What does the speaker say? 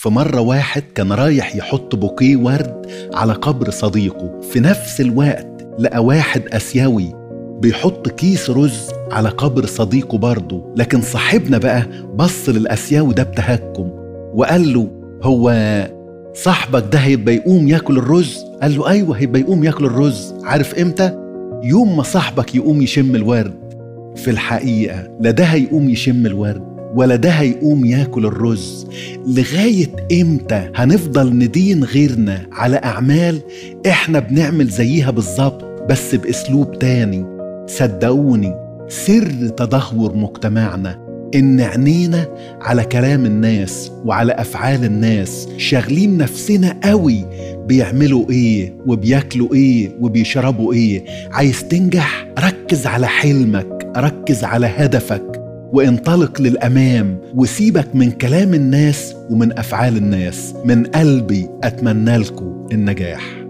في مرة واحد كان رايح يحط بوكيه ورد على قبر صديقه في نفس الوقت لقى واحد آسيوي بيحط كيس رز على قبر صديقه برضه لكن صاحبنا بقى بص للآسيوي ده بتهكم وقال له هو صاحبك ده هيبقى يقوم ياكل الرز قال له ايوه هيبقى يقوم ياكل الرز عارف امتى يوم ما صاحبك يقوم يشم الورد في الحقيقه لا ده هيقوم يشم الورد ولا ده هيقوم ياكل الرز لغايه امتى هنفضل ندين غيرنا على اعمال احنا بنعمل زيها بالظبط بس باسلوب تاني صدقوني سر تدهور مجتمعنا إن عينينا على كلام الناس وعلى أفعال الناس شاغلين نفسنا قوي بيعملوا إيه وبياكلوا إيه وبيشربوا إيه عايز تنجح ركز على حلمك ركز على هدفك وانطلق للأمام وسيبك من كلام الناس ومن أفعال الناس من قلبي أتمنى لكم النجاح